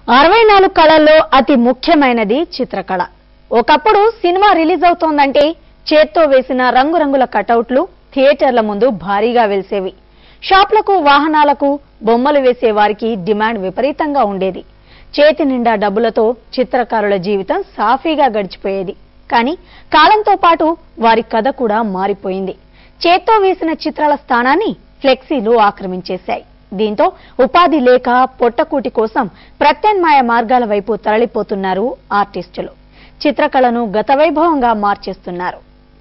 అరవై నాలుగు కళల్లో అతి ముఖ్యమైనది చిత్రకళ ఒకప్పుడు సినిమా రిలీజ్ అవుతోందంటే చేత్తో వేసిన రంగురంగుల కటౌట్లు థియేటర్ల ముందు భారీగా వెలిసేవి షాప్లకు వాహనాలకు బొమ్మలు వేసే వారికి డిమాండ్ విపరీతంగా ఉండేది చేతి నిండా డబ్బులతో చిత్రకారుల జీవితం సాఫీగా గడిచిపోయేది కానీ కాలంతో పాటు వారి కథ కూడా మారిపోయింది చేత్తో వేసిన చిత్రాల స్థానాన్ని ఫ్లెక్సీలు ఆక్రమించేశాయి దీంతో ఉపాధి లేక పొట్టకూటి కోసం ప్రత్యామ్నాయ మార్గాల వైపు తరలిపోతున్నారు ఆర్టిస్టులు చిత్రకళను గత వైభవంగా మార్చేస్తున్నారు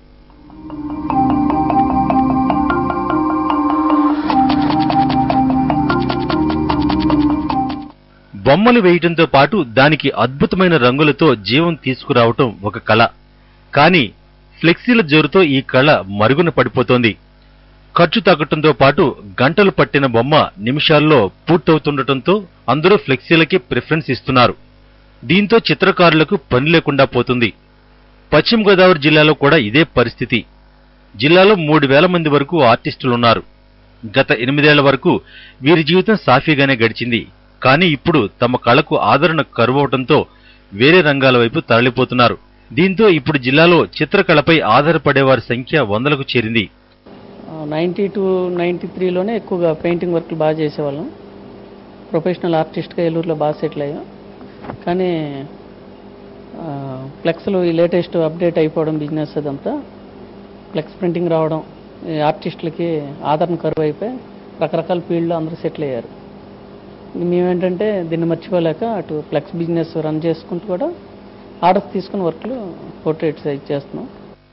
బొమ్మలు వేయటంతో పాటు దానికి అద్భుతమైన రంగులతో జీవం తీసుకురావటం ఒక కళ కానీ ఫ్లెక్సీల జోరుతో ఈ కళ మరుగున పడిపోతోంది ఖర్చు తగ్గటంతో పాటు గంటలు పట్టిన బొమ్మ నిమిషాల్లో పూర్తవుతుండటంతో అందరూ ఫ్లెక్సీలకి ప్రిఫరెన్స్ ఇస్తున్నారు దీంతో చిత్రకారులకు పని లేకుండా పోతుంది పశ్చిమ గోదావరి జిల్లాలో కూడా ఇదే పరిస్థితి జిల్లాలో మూడు వేల మంది వరకు ఆర్టిస్టులున్నారు గత ఎనిమిదేళ్ల వరకు వీరి జీవితం సాఫీగానే గడిచింది కానీ ఇప్పుడు తమ కళకు ఆదరణ కరువవటంతో వేరే రంగాల వైపు తరలిపోతున్నారు దీంతో ఇప్పుడు జిల్లాలో చిత్రకళపై ఆధారపడే వారి సంఖ్య వందలకు చేరింది నైంటీ టు నైంటీ త్రీలోనే ఎక్కువగా పెయింటింగ్ వర్క్లు బాగా చేసేవాళ్ళం ప్రొఫెషనల్ ఆర్టిస్ట్గా ఏలూరులో బాగా సెటిల్ అయ్యాం కానీ ఆ, ఫ్లెక్స్లు ఈ లేటెస్ట్ అప్డేట్ అయిపోవడం బిజినెస్ అదంతా ఫ్లెక్స్ ప్రింటింగ్ రావడం ఈ ఆర్టిస్టులకి ఆదరణ కరువు అయిపోయి రకరకాల ఫీల్డ్లో అందరూ సెటిల్ అయ్యారు ఇంక మేమేంటంటే దీన్ని మర్చిపోలేక అటు ఫ్లెక్స్ బిజినెస్ రన్ చేసుకుంటూ కూడా ఆర్డర్స్ తీసుకుని వర్క్లు పోర్ట్రేట్స్ చేస్తున్నాం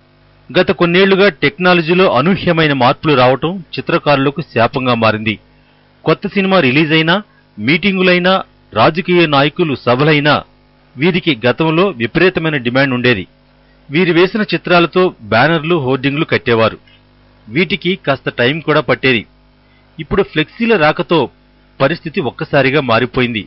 గత కొన్నేళ్లుగా టెక్నాలజీలో అనూహ్యమైన మార్పులు రావటం చిత్రకారులకు శాపంగా మారింది కొత్త సినిమా రిలీజ్ అయినా మీటింగులైనా రాజకీయ నాయకులు సభలైనా వీరికి గతంలో విపరీతమైన డిమాండ్ ఉండేది వీరు వేసిన చిత్రాలతో బ్యానర్లు హోర్డింగ్లు కట్టేవారు వీటికి కాస్త టైం కూడా పట్టేది ఇప్పుడు ఫ్లెక్సీల రాకతో పరిస్థితి ఒక్కసారిగా మారిపోయింది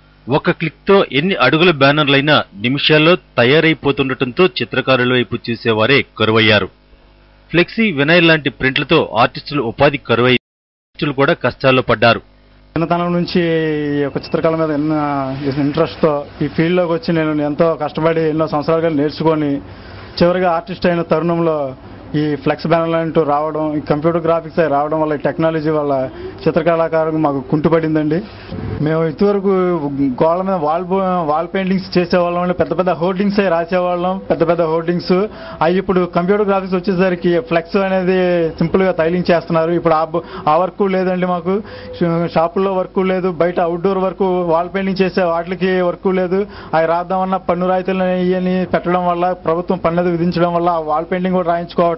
ఒక క్లిక్తో ఎన్ని అడుగుల బ్యానర్లైనా నిమిషాల్లో తయారైపోతుండటంతో చిత్రకారుల వైపు చూసేవారే కరువయ్యారు ఫ్లెక్సీ వినైల్ లాంటి ప్రింట్లతో ఆర్టిస్టులు ఉపాధి కరువై ఆర్టిస్టులు కూడా కష్టాల్లో పడ్డారు చిన్నతనం నుంచి ఈ యొక్క చిత్రకళ మీద ఎన్న ఇంట్రెస్ట్తో ఈ ఫీల్డ్లోకి వచ్చి నేను ఎంతో కష్టపడి ఎన్నో సంవత్సరాలుగా నేర్చుకొని చివరిగా ఆర్టిస్ట్ అయిన తరుణంలో ఈ ఫ్లెక్స్ బ్యానర్ అంటూ రావడం ఈ కంప్యూటర్ గ్రాఫిక్స్ అవి రావడం వల్ల ఈ టెక్నాలజీ వల్ల చిత్రకళాకారం మాకు కుంటుపడిందండి మేము ఇంతవరకు గోడల మీద వాల్ బో- వాల్ పెయింటింగ్స్ చేసేవాళ్ళం అండి పెద్ద పెద్ద హోర్డింగ్స్ అవి రాసేవాళ్ళం పెద్ద పెద్ద హోర్డింగ్స్ అవి ఇప్పుడు కంప్యూటర్ గ్రాఫిక్స్ వచ్చేసరికి ఫ్లెక్స్ అనేది సింపుల్ గా తైలింగ్ చేస్తున్నారు ఇప్పుడు ఆ బ- ఆ వర్క్ లేదండి మాకు ష- షాపుల్లో వర్క్ లేదు బయట అవుట్డోర్ వర్క్ వాల్ పెయింటింగ్ చేసే వాటికి వర్క్ లేదు అవి రాద్దామన్న పన్ను రాయితీలు ఇవన్నీ పెట్టడం వల్ల ప్రభుత్వం పన్ను విధించడం వల్ల ఆ వాల్ పెయింటింగ్ కూడా రాయించుకోవట్లేదు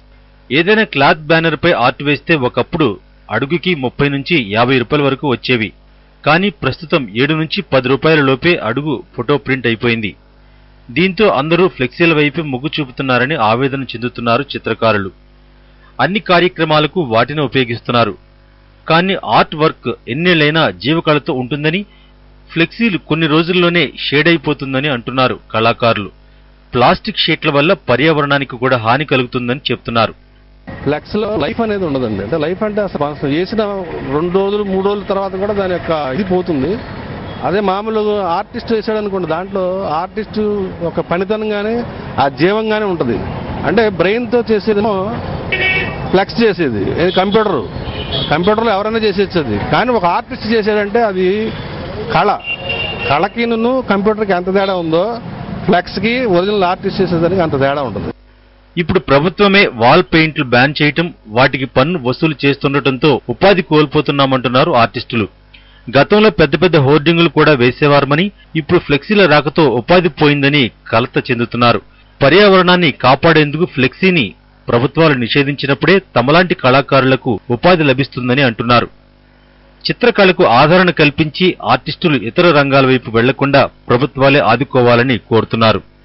ఏదైనా క్లాత్ బ్యానర్ పై ఆర్ట్ వేస్తే ఒకప్పుడు అడుగుకి ముప్పై నుంచి యాభై రూపాయల వరకు వచ్చేవి కానీ ప్రస్తుతం ఏడు నుంచి పది రూపాయల లోపే అడుగు ఫోటో ప్రింట్ అయిపోయింది దీంతో అందరూ ఫ్లెక్సీల వైపు మొగ్గు చూపుతున్నారని ఆవేదన చెందుతున్నారు చిత్రకారులు అన్ని కార్యక్రమాలకు వాటిని ఉపయోగిస్తున్నారు కానీ ఆర్ట్ వర్క్ ఎన్నేళ్లైనా జీవకళతో ఉంటుందని ఫ్లెక్సీలు కొన్ని రోజుల్లోనే షేడ్ అయిపోతుందని అంటున్నారు కళాకారులు ప్లాస్టిక్ షీట్ల వల్ల పర్యావరణానికి కూడా హాని కలుగుతుందని చెప్తున్నారు ఫ్లెక్స్ లో లైఫ్ అనేది ఉండదండి అంటే లైఫ్ అంటే అసలు అసలు వేసిన రెండు రోజులు మూడు రోజుల తర్వాత కూడా దాని యొక్క ఇది పోతుంది అదే మామూలు ఆర్టిస్ట్ వేసాడు అనుకోండి దాంట్లో ఆర్టిస్ట్ ఒక పనితనం కానీ ఆ జీవం కానీ ఉంటుంది అంటే బ్రెయిన్తో చేసేదేమో ఫ్లెక్స్ చేసేది ఏది కంప్యూటర్ కంప్యూటర్లో ఎవరైనా చేసేది కానీ ఒక ఆర్టిస్ట్ చేసేదంటే అది కళ కళకి నువ్వు కంప్యూటర్కి ఎంత తేడా ఉందో ఫ్లెక్స్కి ఒరిజినల్ ఆర్టిస్ట్ చేసేదానికి అంత తేడా ఉంటుంది ఇప్పుడు ప్రభుత్వమే వాల్ పెయింట్లు బ్యాన్ చేయటం వాటికి పన్ను వసూలు చేస్తుండటంతో ఉపాధి కోల్పోతున్నామంటున్నారు ఆర్టిస్టులు గతంలో పెద్ద పెద్ద హోర్డింగులు కూడా వేసేవారమని ఇప్పుడు ఫ్లెక్సీల రాకతో ఉపాధి పోయిందని కలత చెందుతున్నారు పర్యావరణాన్ని కాపాడేందుకు ఫ్లెక్సీని ప్రభుత్వాలు నిషేధించినప్పుడే తమలాంటి కళాకారులకు ఉపాధి లభిస్తుందని అంటున్నారు చిత్రకళకు ఆదరణ కల్పించి ఆర్టిస్టులు ఇతర రంగాల వైపు వెళ్లకుండా ప్రభుత్వాలే ఆదుకోవాలని కోరుతున్నారు